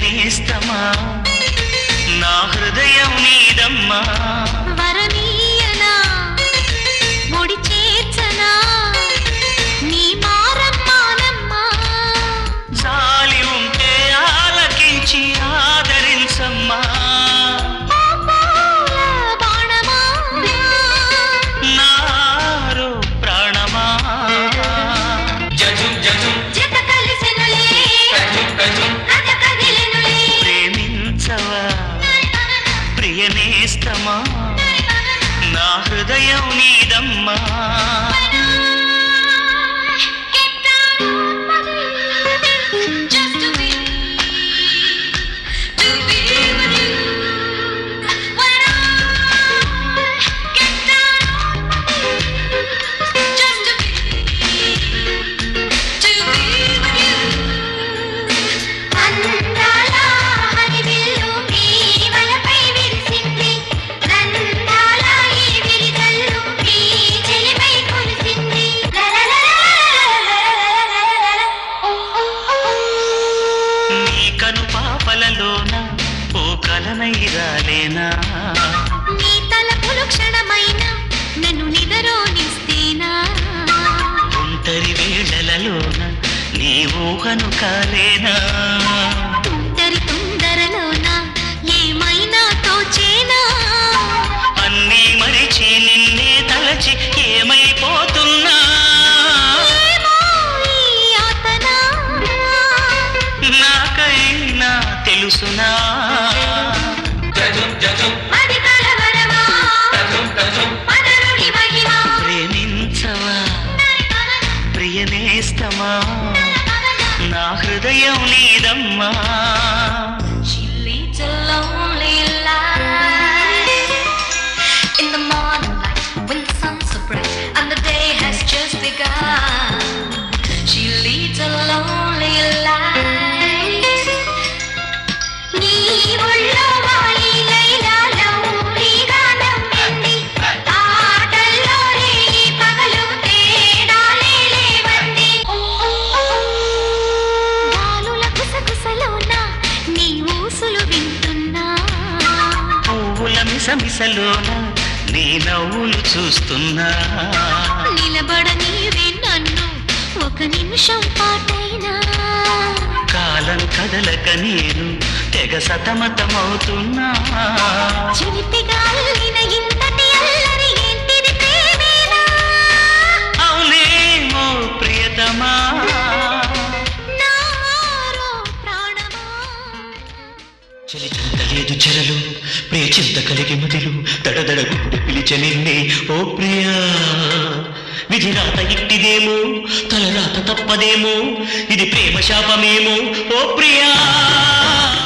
ప్రియనేస్తమా నా హృదయం నీదమ్మా వరనీయనా ముడి చేర్చనా నీ మారమ్మానమ్మా జాలి ఉంటే ఆలకించి ఆదరించమ్మా పాపాల బాణమా నారో ప్రాణమా జజుం జజుం జత కలిసెనులే కథ కదిలెనులే ప్రేమించవా ప్రియనేస్తమా నా హృదయం నీదమ్మా Get down on my knees, just to be, to be with you. When I get down on my knees, just to be, to be with you. అందాల హరివిల్లు మీ వలపై విరిసింది నందాల ఈ విరిగల్లు మీ చెలిపై కురిసింది నీ కను పాపలలోన ఓ కలనైరాలేనా నీ తలపులు క్షణమైన నన్ను నిదరోనిస్తేనా ఒంటరి వేళలలోన నీ ఊహను కాలేనా తుంటరి తొందరలోన ఏమైనా తోచేనా అన్నీ మరిచి నిన్నే తలచి ఏమైపోతున్నా ఏమో ఈ యాతన నాకైనా తెలుసునా అది కలవరమా మదనుడి మహిమా ప్రేమించవా ప్రియనేస్తమా నా హృదయం నీదమ్మా She leads a lonely life in the morning light when the sun's so bright and the day has just begun. She leads a lonely life. నీ ఒళ్ళో వాలి లైలా లౌలీగా నవ్వింది. ఆటల్లో రేయి పగలు తేడాలే లేవంది. గాలుల గుసగుసలోన నీ ఊసులు వింటున్నా పువ్వుల మిసమిసలోన నీ నవ్వులు చూస్తున్నా నిలబడ నీవే నన్ను ఒక నిమిషం పాటైనా కాలం కదలక నేను తెగ సతమతమవుతున్నా చిలిపిగా అల్లిన ఇంతటి అల్లరి ఏంటిది ప్రేమేనా అవునేమో ప్రియతమా నారో ప్రాణమా చలి చింత లేదు చెరలు ప్రియ చింత కలిగి మదిలు దడదడ గుండె పిలిచ నిన్నే ఓ ప్రియా విధి రాత ఇట్టిదేమో తలరాత తప్పదేమో ఇది ప్రేమ శాపమేమో ఓ ప్రియా